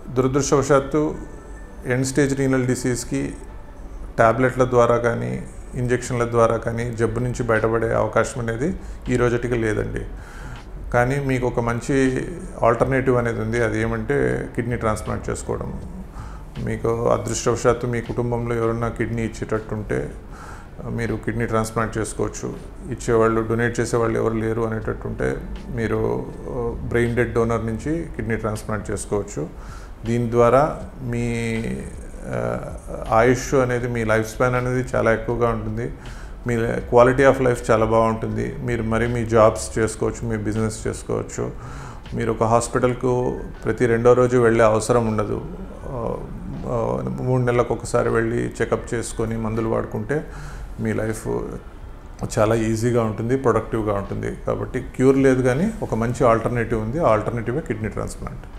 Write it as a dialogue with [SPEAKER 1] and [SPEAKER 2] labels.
[SPEAKER 1] దురదృష్టవశాత్తు end stage renal డిసీజ్కి ట్యాబ్లెట్ల ద్వారా కానీ ఇంజెక్షన్ల ద్వారా కానీ జబ్బు నుంచి బయటపడే అవకాశం అనేది ఈ రోజుటికి లేదండి కానీ మీకు ఒక మంచి ఆల్టర్నేటివ్ అనేది ఉంది అది ఏమంటే కిడ్నీ ట్రాన్స్ప్లాంట్ చేసుకోవడం మీకు అదృష్టవశాత్తు మీ కుటుంబంలో ఎవరన్నా కిడ్నీ ఇచ్చేటట్టుంటే మీరు కిడ్నీ ట్రాన్స్ప్లాంట్ చేసుకోవచ్చు ఇచ్చేవాళ్ళు డొనేట్ చేసేవాళ్ళు ఎవరు లేరు అనేటట్టుంటే మీరు బ్రెయిన్ డెడ్ డోనర్ నుంచి కిడ్నీ ట్రాన్స్ప్లాంట్ చేసుకోవచ్చు దీని ద్వారా మీ ఆ, ఆయుష్ అనేది మీ లైఫ్ స్పాన్ అనేది చాలా ఎక్కువగా ఉంటుంది మీ క్వాలిటీ ఆఫ్ లైఫ్ చాలా బాగుంటుంది మీరు మరి మీ జాబ్స్ చేసుకోవచ్చు మీ బిజినెస్ చేసుకోవచ్చు మీరు ఒక హాస్పిటల్కు ప్రతి రెండో రోజు వెళ్ళే అవసరం ఉండదు ఆ, ఆ, మూడు నెలలకు ఒకసారి వెళ్ళి చెకప్ చేసుకొని మందులు వాడుకుంటే మీ లైఫ్ చాలా ఈజీగా ఉంటుంది ప్రొడక్టివ్గా ఉంటుంది కాబట్టి క్యూర్ లేదు కానీ ఒక మంచి ఆల్టర్నేటివ్ ఉంది ఆ ఆల్టర్నేటివే కిడ్నీ ట్రాన్స్ప్లాంట్